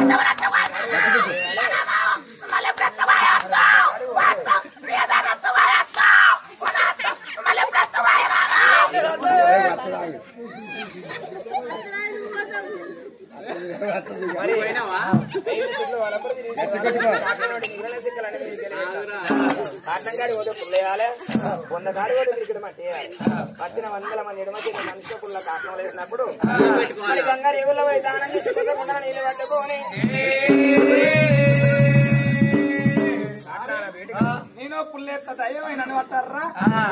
మరి ఐదు చెట్లు వలపడి తిరిగి కాకినాడ నీళ్ళ సిక్కలు అనేది కాటం కాడి పోతే పుల్లేయాలి వంద కాడి పోతే ఇక్కడ మట్టి వేయాలి. వచ్చిన వందల మంది ఎడమతి మనిషి పుల్ల కాటం వేసినప్పుడు మరి గంగా రేవుల్లో పోయి దానం చేసి కుదరకుండా నీళ్ళు పట్టుకొని నేను పుల్లెత్త దయ్యమైన పట్టారా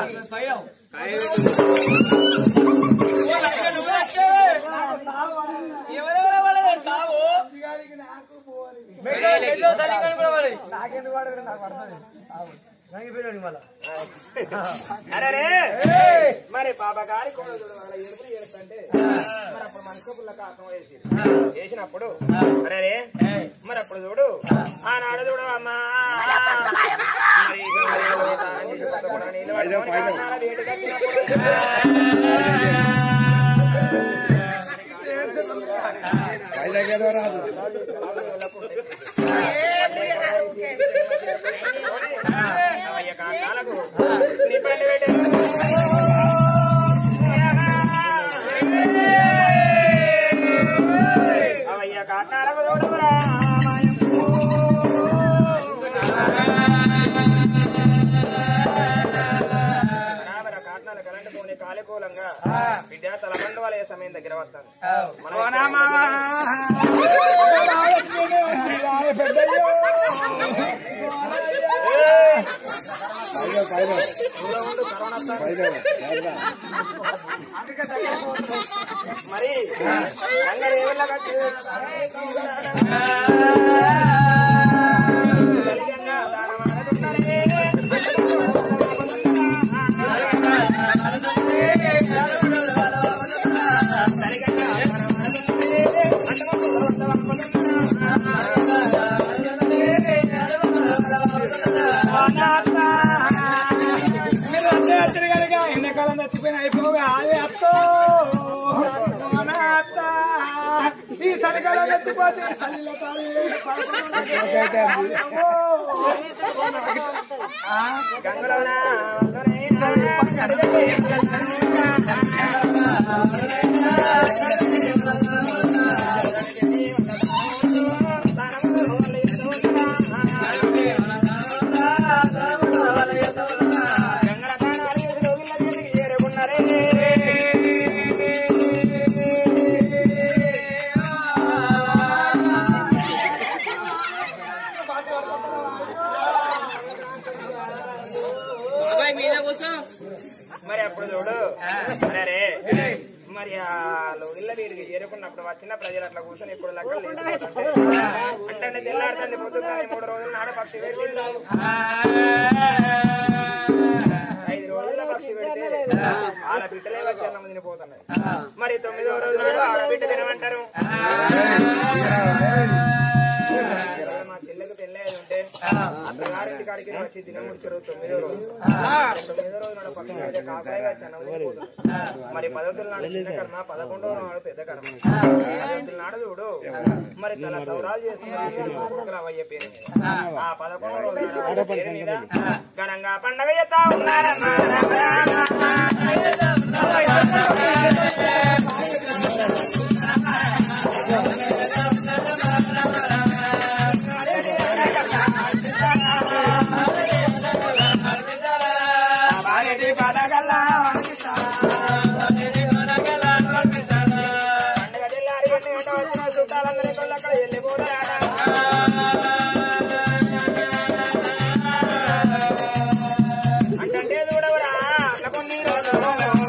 నాకెందుకు పడదు నాకు పడుతుంది అరే మరి బాబా గారి కోడలు చూడు వాళ్ళ ఎరుపులు చేస్తుంటే మరి అప్పుడు మనిషి పుల్ల కాటం వేసి వేసినప్పుడు అరే మరి అప్పుడు చూడు ఆనాడు చూడు అమ్మా మరి గంగా రేవులో దానం చేసి కుదరకుండా నీళ్ళు పట్టుకొని కాకినాడ వేటకి వచ్చినప్పుడు అవయ్య కాకాలకు నిబంధన పెట్టారు. అవయ్య కాకాలకు చూడవురా బరాబర కాట్నాల కరెంటు పోనీ కాలికూలంగా విద్యా తలబండు వాళ్ళ సమయం దగ్గర వస్తాను మరి గంగ రేవుల కట్టి కలిగంగా మీరు అన్నీ వచ్చారు కనుక ఎండాకాలం చచ్చిపోయిన అయిపోగా అదే అత్తో మన అత్త ఈ చలికాలం చచ్చిపోతే చలిలో గంగలోన మరి అప్పుడు చూడు అరే మరి ఆ లోగిళ్ళ వీరికి చేరుకున్నప్పుడు వచ్చిన ప్రజలు అట్లా కూర్చొని ఇప్పుడు లెక్కలు లేచిపోతుంటే అంటే తెల్లారుతుంది పొద్దున్న మూడు రోజులు నాడ పక్షి పెట్టిండు ఐదు రోజుల పక్షి పెడితే ఆడ బిడ్డలే వచ్చి అన్నం తినిపోతున్నాయి మరి తొమ్మిదో రోజు నాడు ఆడబిడ్డ తినమంటారు మా చెల్లెకు పెళ్ళి అయి ఉంటే అత్తగారింటి కాడికి వచ్చి దినముడిచారు తొమ్మిదో రోజు తొమ్మిదో రోజు నాడు పక్షి పెడితే కాకరాగా వచ్చి అన్నం తినిపోతుంది మరి పదవుతుల నాడు చిన్న కర్మ పదకొండవ నాడు పెద్ద కర్మ పదవుతుల నాడు చూడు మరి తన సౌరాలు చేసుకున్న అవయ్య పేరు మీద ఆ పదకొండవ రోజు నాడు పేరు మీద ఘనంగా పండగ చేస్తా ఉన్నారమ్మా బాగటి పదగల్లా పండగ తెల్లారి గంట గంట వచ్చిన చుట్టాలందరూ ఇళ్ళకి అక్కడ వెళ్ళిపోతారట అంటే చూడవరా అట్లా కొన్ని రోజులు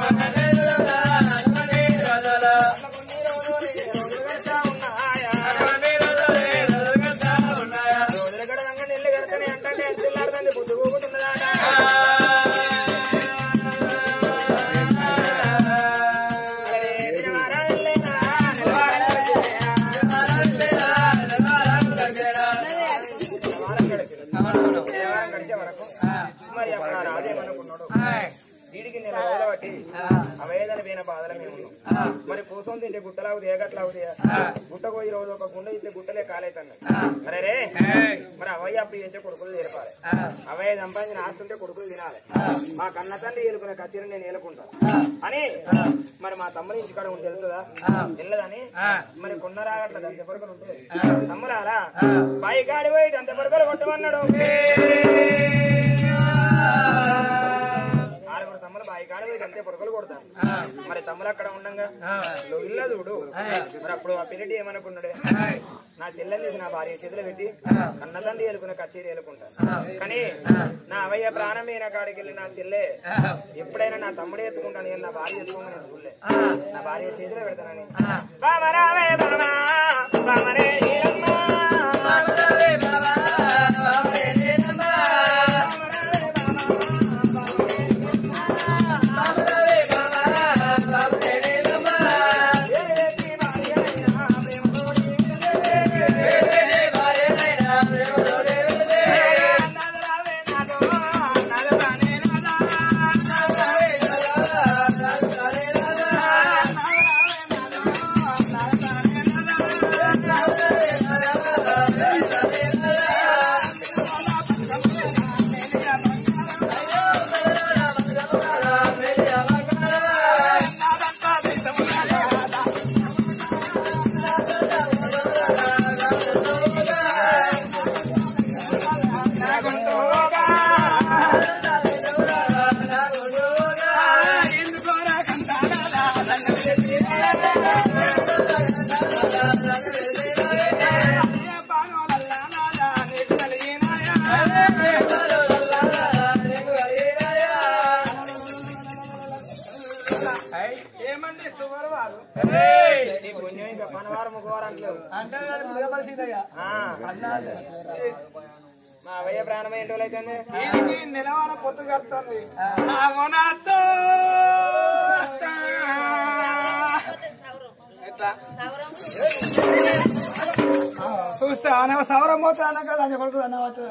రోజుల గడవంగా నెల్లి గడతని అంటే తెల్లారుతుంది బుద్ధి పోగుతున్నదాట మరి కోసం తింటే గుట్టలాగుతాయి గట్లాగుతాయా గుట్ట పోయి రోజు ఒక గుండె తింటే గుట్టలే కాలేతాను అరే రే మరి అవయ్య అప్పు చేస్తే కొడుకులు తీరపాలి అవయ్య సంపాదించిన ఆస్తుంటే కొడుకులు తినాలి మా కన్న తండ్రి ఏలుకునే కచేరి నేను ఏలుకుంటాను అని మరి మా తమ్ముని ఇంటికాడ ఉంటే తెలుస్తుందా వెళ్ళదని మరి కొన్న రాగట్లేదు అంత పొరకలు ఉంటే తమ్ములారా బాయి కాడి పోయి అంత పొరకలు కొట్టమన్నాడు ఆరుగురు తమ్ములు బాయి కాడి పోయి అంతే పొరకలు కొడతారు మరి తమ్ములు అక్కడ ఉండంగా నువ్వు ఇల్ల చూడు మరి అప్పుడు ఆ పిల్లటి ఏమనుకున్నాడే నా చెల్లెని తీసి నా భార్య చేతిలో పెట్టి అన్న తండ్రి ఏలుకునే కచేరి ఏలుకుంటాను కానీ నా అవయ్య ప్రాణం అయిన కాడికి వెళ్ళి నా చెల్లె ఎప్పుడైనా నా తమ్ముడే ఎత్తుకుంటాను కానీ నా భార్య ఎత్తుకోమని నేను చూడలే నా భార్య చేతిలో పెడతానని బామరావే బామా, బామరే ఈరమ్మ. ఏమండి సుమారు వారు నీ పుణ్యం ఇంకా పనవారం ముఖవారం అంటలేవు ఆ. మా అవయ్య ప్రాణం ఏంటో అయితే దీనికి నిలవాల పొత్తు కడుతుంది ఆగోనాతో ఎట్లా చూస్తా అనే సవరం పోతా అన్న కదా అని కొడుకు అన్నమాట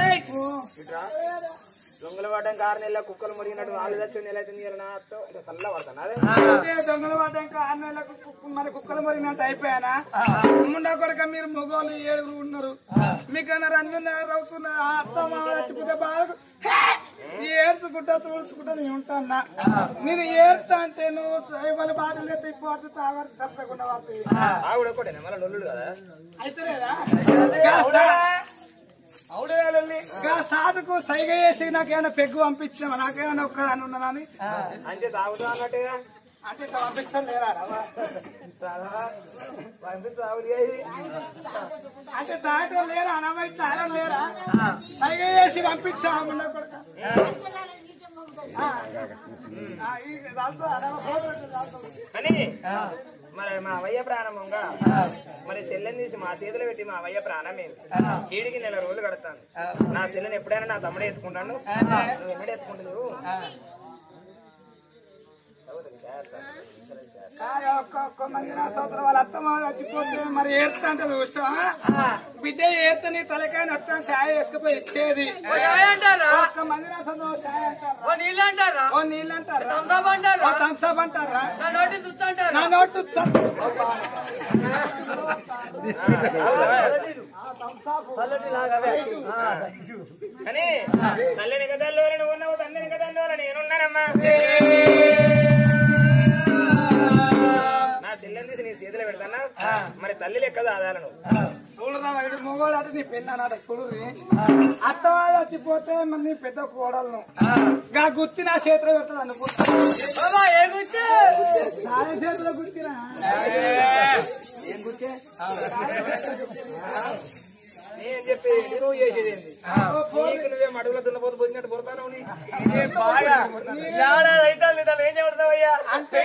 దొంగలు పడ్డం కారు నెల కుక్కలు మురిగినట్టు వాళ్ళు తెచ్చి నెల అయితే నీళ్ళు నా అత్తో అంటే చల్ల పడతాను అదే అదే దొంగలు పడ్డాక ఆరు నెలలకు కుక్క- మరి కుక్కలు మరిగినట్టు అయిపోయానా ముండా కొడక మీరు మగవాళ్ళు ఏడుగురు ఉన్నారు మీకన్నా రంజున్న రవుతున్న అత్త మామ చచ్చిపోతే బాగా ఏడ్చుకుంటా తుడుచుకుంటా నేను ఉంటానా నేను ఏడ్తా అంటే నువ్వు వాళ్ళ బాటలు ఎత్తే ఇప్పుడు తాగ తప్పకుండా పడుతుంది ఆవిడ ఒకటేనా మళ్ళీ నొల్లుడు కదా అయితే లేదా గా సాటుకు సైగ చేసి నాకేమైనా పెగ్గు పంపించామా నాకేమైనా ఒక్కదాన్ని ఉన్నానని అంటే తాగుతా అన్నట్టుగా అంటే ఇట్లా పంపించడం లేదా రావా? పంపిస్తే తాగుడు ఇది అంటే తాగటం లేరా అనవై తాగడం లేరా సైగ చేసి పంపించాము ముండా కొడుక. ఆ. ఆ, ఈ దాంట్లో అనవ ఫోటో పెట్టు దాంట్లో. అని మరి మా అవయ్య ప్రారంభంగా మరి చెల్లెని తీసి మా చేతిలో పెట్టి మా అవయ్య ప్రాణం ఏంది కీడికి నెల రోజులు కడతాను నా చెల్లెని ఎప్పుడైనా నా తమ్ముడే ఎత్తుకుంటాను నువ్వు ఎన్నడే ఎత్తుకుంటున్నావు చదువుతుంది, చేస్తాను. చదువు, చేస్తాను. కాయ ఒక్క ఒక్క మంది నా సోదరు వాళ్ళ అత్తమ్మ చచ్చిపోతే మరి ఏడుతా అంటే చూసా బిడ్డ ఏడుతా నీ తలకాయ నొత్తం ఛాయ వేసుకుపోయి ఇచ్చేది ఒక్క మంది నా సోదరు ఛాయ అంటారా ఓ నీళ్ళు అంటారా ఓ థమ్స్అప్ అంటారా నా నోటు త- అని తల్లిని కథల్లో నువ్వు ఉన్నావు తండ్రిని కథల్లో నేనున్నానమ్మా నా చెల్లెని తీసి నీ చేతిలో పెడతానా మరి తల్లి లెక్క ఆదాలను చూడరా వీడు మొగోడు అంటే నీ పెళ్ళి అన్నట చూడురి అత్త వాళ్ళు చచ్చిపోతే మరి నీ పెద్ద కోడలను గా గుత్తి నా చేతిలో పెడతాడు అనుకుంటా నా చేతిలో గుర్తినా ఏం గుర్తే నేను చెప్పేది నువ్వు చేసేది ఏంది? నీకు నువ్వే మడుగులో దున్నపోతు పోసినట్టు పొరతాను నీ అంటే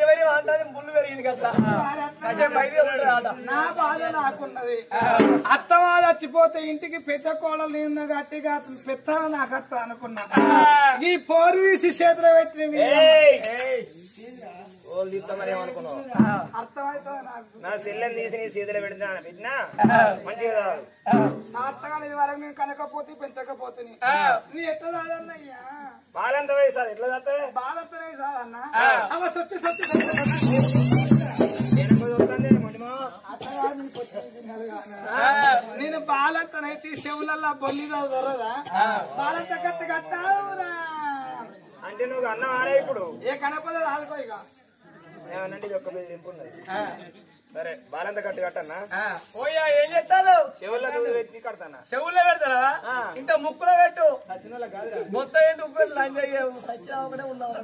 నా బాధ నాకున్నది అత్తమా చచ్చిపోతే ఇంటికి పెద్ద కోడలు నేను గట్టిగా పెద్ద నాకు అత్త అనుకున్నా ఈ పోరు తీసి చేతిలో పెట్టినవి ఏయ్! ఓళ్ళు తీస్తా మరి ఏమనుకున్నావు అర్థమవుతుంది నాకు నా సెల్లెని తీసి నీ సీతలో పెడినా పెట్టినా మంచిగా కాదు నా అత్తగారి వరకు నేను కనకపోతే పెంచకపోతుంది నీ ఎట్లా సాధన్నయ్యా వాళ్ళంత వయసు అది ఎట్లా చేస్తావే బాలత్తనే సాధన్న అవ సొత్తి సొత్తి సొత్తి నేను పోయి వస్తాను మొండిమా అత్తగారు నీకు వచ్చింది నలుగాన. నేను బాలత్తనైతే చెవులల్లా బొల్లిదా దొరదా బాలత్త కట్ట కట్టావురా అంటే నువ్వు అన్నం ఆడే ఇప్పుడు ఏ కనపద రాదుకో ఇక ఏమనంటే ఇది ఒక్క పేరు నింపున్నది సరే బాలంత కట్టు కట్టన్నా ఓయ్యా ఏం చేస్తాను చెవుల్లో దూది పెట్టి కడతానా చెవుల్లో పెడతారా ఇంత ముక్కులో పెట్టు వచ్చిన వాళ్ళకి కాదురా మొత్తం ఎందుకు పెట్టు లంచ్ అయ్యావు సత్యం ఒకటే ఉన్నావు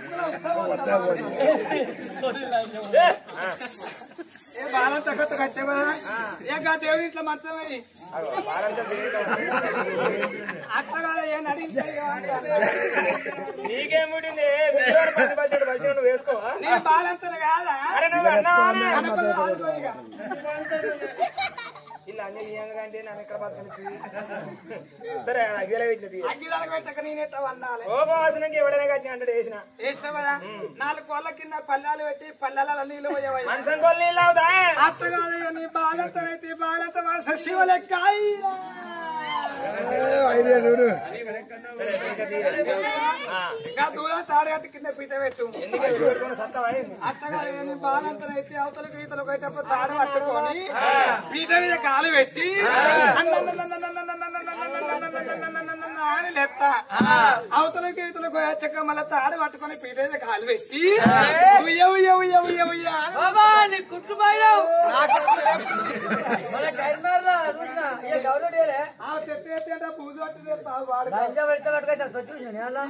ఆ, ఏ బాలత్త కట్ట కట్టేవరా ఏ గా దేవుడి ఇట్లా మంచమై అగో, బాలంత తిరిగి అత్తగా ఏం నడిస్తే నీకేం పుట్టింది మిగతా పది బడ్జెట్ బడ్జెట్ నువ్వు వేసుకోవా నేను బాలంతను కాదా అరే నువ్వు అన్నావానే కనపద రాదుకో ఇక ఇలా అన్ని నియంగా అంటే నన్ను ఎక్కడ బతకనిచ్చి సరే అగ్గిలో పెట్టిన తీయ అగ్గిదాలకు పెట్టక నేను ఎట్లా వండాలి కోపవాసనకి ఎవడైనా కట్టిన అంటే వేసిన వేస్తావు కదా నాలుగు కోళ్ళ కింద పల్లాలు పెట్టి పల్లెల నీళ్ళు పోయేవయ్యా మనసం కొలు నీళ్ళు అవుతా అత్తగాదయ్య నీ బాలంతనైతే బాలంత మనసు శివ లెక్క అయ్యా. సరే ఇంకా తీయ. ఆ, ఇంకా దూరం తాడగట్టు కింద పీట పెట్టు ఎందుకు ఎప్పుడు పెట్టుకుని సత్తావా ఏంది? అత్తగాదయ్య నీ బాలంతనైతే అవతలకు ఈతలకు పోయేటప్పుడు తాడు పట్టుకొని పీట మీద కాలు పెట్టి అని లెత్త అవతలకి ఈతలకు పోయొచ్చాక మళ్ళీ తాడు పట్టుకొని పీట మీద కాలు పెట్టి ఉయ్య ఉయ్య ఉయ్య ఉయ్య ఉయ్య అని బాబా నీ కుట్టు పోయినావు నాకు మన కైర్మర్లా చూసిన ఏ గౌరవ ఆ చెత్త ఎత్తి అంటే పూజ పట్టింది బాగా వాడు లంచం పెడతాడు చూసిన అలా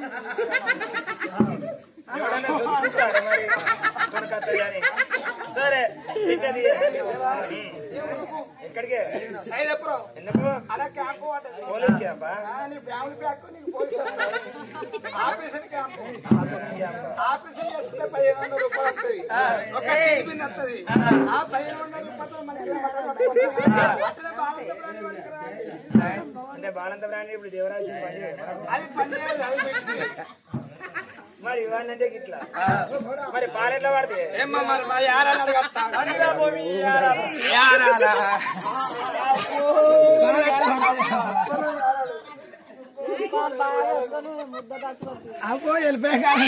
ఎవడైనా చూసుకుంటాడు మరి కొనుక్కత్తది కానీ. సరే ఇంకా తీయ. ఉమ్. ఎక్కడికి ఐదపురం ఎందుకు అలా క్యాంపు పడ్డది పోలీస్ క్యాంపా ఆ, నీ ఫ్యామిలీ ప్యాక్ నీకు పోలీసు ఆపరేషన్ క్యాంపు ఆపరేషన్ చేసుకుంటే పదిహేను వందల రూపాయలు వస్తుంది ఒక స్టీపింగ్ వస్తుంది ఆ పదిహేను వందల రూపాయలు మనకి అట్లనే బాగా అంటే బాలంత బ్రాండ్ ఇప్పుడు దేవరాజు పని చేయదు. అది పని చేయాలి అది పెట్టింది. మరి ఇవన్నీ అంటే గిట్లా మరి పాలెట్లో పడితే ఏమ్మా మరి మా యారాలు అడగత్తా అబ్బో వెళ్ళిపోయా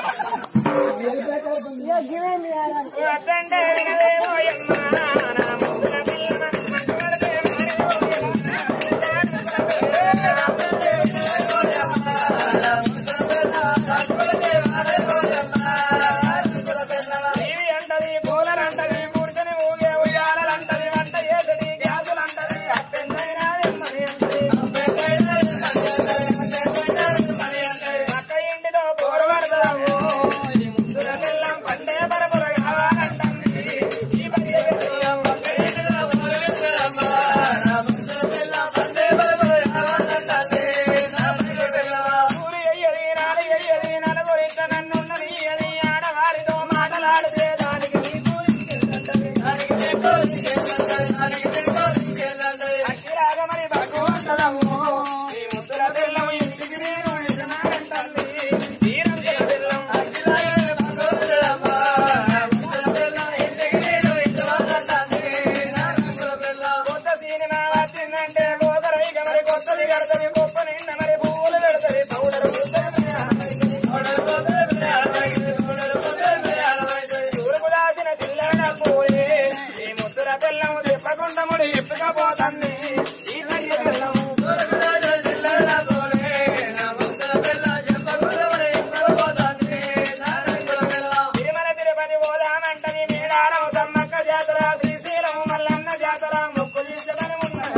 వద్దంటే వినదేమో యమ్మా, నా ముద్దుల పిల్ల మంచు పడితే ఇవి అంటది పూలలంటది ముడితని ఊగే ఉయ్యాలంటది వంట చేసది గ్యాసులంటది అత్తెందైనా వెమ్మని అంటది అక్క ఇంటిలో పోరు పడతాము ఈ ముద్దుల పిల్లం పండే పరపుర కావాలంటుంది ఈ పని పిల్లం అక్క ఇంటిలో పోరు పెడతామా, నా ముద్దుల పిల్లం పండే పరపుర కావాలంటుంది. నా ముద్దుల పిల్లం ఊరి అయ్యది, నాలి అయ్యది, నలుగురు ఇంట నన్నున్నది అని ఆడవారితో మాటలాడితే దానికి నీ కూలికెళ్ళంటది, దానికి నీ కూలికెళ్ళంటది, దానికి నీ కూలికెళ్ళంటది. అక్కిలాగా మరి భగవంతుడము, ఈ ముద్దుల పిల్లం ఇంటికి నేను ఇస్తున్నానంటుంది. ఈ రంగుల పిల్లం అక్కిలాగా భగవంతుడమ్మా, నా ముద్దుల పిల్లం ఇంటికి నేను ఇస్తున్నానంటుంది. నా రంగుల పిల్లం కొత్త సినిమా వచ్చిందంటే గోదరైక మరి కొత్తది కడతది గొప్ప నిండ మరి పువ్వులు పెడతది పౌడర్ తూర్పు దాసిన చిల్లడ పూరి ఈ ముద్దుల పిల్లం తిప్పకుండా ముడి ఇప్పుకపోతుంది ఈ తల్లి పిల్లం తూర్పు దాచిన చిల్లడ పూరి నా ముద్దుల పిల్లం చెప్పకుండా ముడి ఇప్పుకపోతుంది నా రంగుల పిల్లం తిరుమల తిరుపతి పోదామంటది మేడారం సమ్మక్క జాతర శ్రీశైలం మల్లన్న జాతర ముక్కు తీసుకొని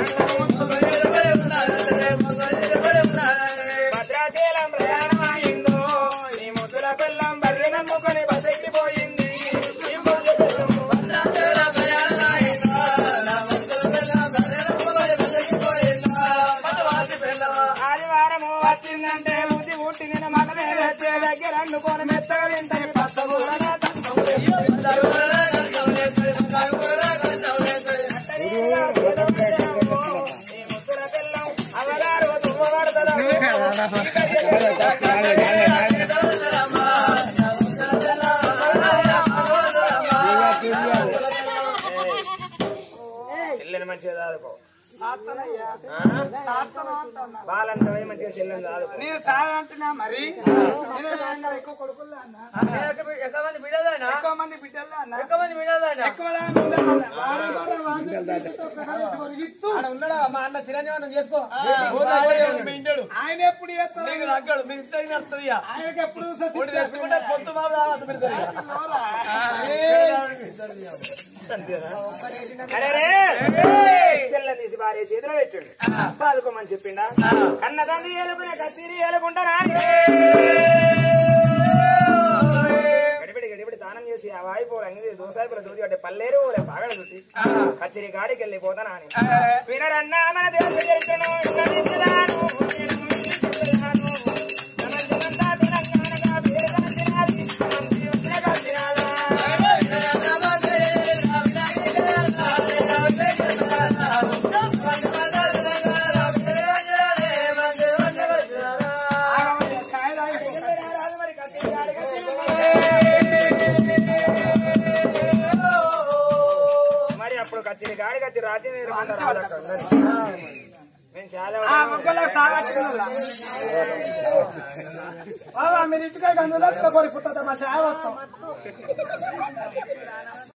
భద్రాచలం ప్రయాణమైందో ఈ ముద్దుల పిల్లం బర్రె నమ్ముకొని బసెక్కిపోయింది ఈ ముద్దు పిల్లం భద్రాచలం ప్రయాణమైందో నా ముద్దుల పిల్లం బర్రె నమ్ముకొని బసెక్కిపోయిందో పట్టువాసి పిల్లం ఆదివారము వచ్చిందంటే బుద్ధి పుట్టిన మగనే వచ్చే దగ్గర అండుకొని మెత్తగా తింటాయి పచ్చగూరనే ఈ ముద్దుల పిల్లం అవగారు తువ్వబడతదమ్మో. చదువుకో సాత్తనయ్యా సాత్తను అంటున్నా బాలంతమై మంచిగా చెల్లెని చదువుకో నేను సాధనంటున్నా మరి నేను ఏమన్నా ఎక్కువ కొడుకులు అన్నా ఎక్కువ మంది బిడ్డలేనా ఎక్కువ మంది బిడ్డలు అన్నా ఎక్కువ మంది బిడ్డలేనా ఎక్కువ మంది బిడ్డలు అన్నా. వాడు కూడా వాడిని కొరిగిస్తూ ఉన్నాడా మా అన్న చిరంజీవి చేసుకో మింటాడు ఆయన ఎప్పుడు చేస్తాడు నీకు తగ్గడు మీకు ఇద్దరికి నడుస్తుంది ఇక. ఆయనకి ఎప్పుడు ఒకటి తెచ్చుకుంటే పొత్తు మా రాదు మీరు అరే రే! చెల్లెని తీసి భార్య చేతిలో పెట్టండి చదువుకోమని చెప్పిండా కన్నదండ్రి ఏలుకునే కత్తిరి ఏలుకుంటారా గడిబిడి గడిబిడి దానం చేసి ఆ వాయిపోలు అంగి దోసాయిపుల దూది కట్టే పల్లేరు ఓలే పాగడ చుట్టి కచ్చిరి గాడికి వెళ్ళి పోతానా అని వినరన్నా మన దేశ చరిత్రను ఇక నించుదాను, నేను నించుదాను. ప్రపంచమంతా తెలంగాణగా పేరుగా తినాలి, మంచి ఉత్తగా తినాలా. మరి అప్పుడు కచ్చిరి గాడి కచ్చి రాత్రి మీరు మేము చాలా ఆ మొక్కలో సాగట్టుకున్నా బాబా మీరు ఇంటికాయ అందులో కొరిపోతుంది మా చాయ్ వస్తాం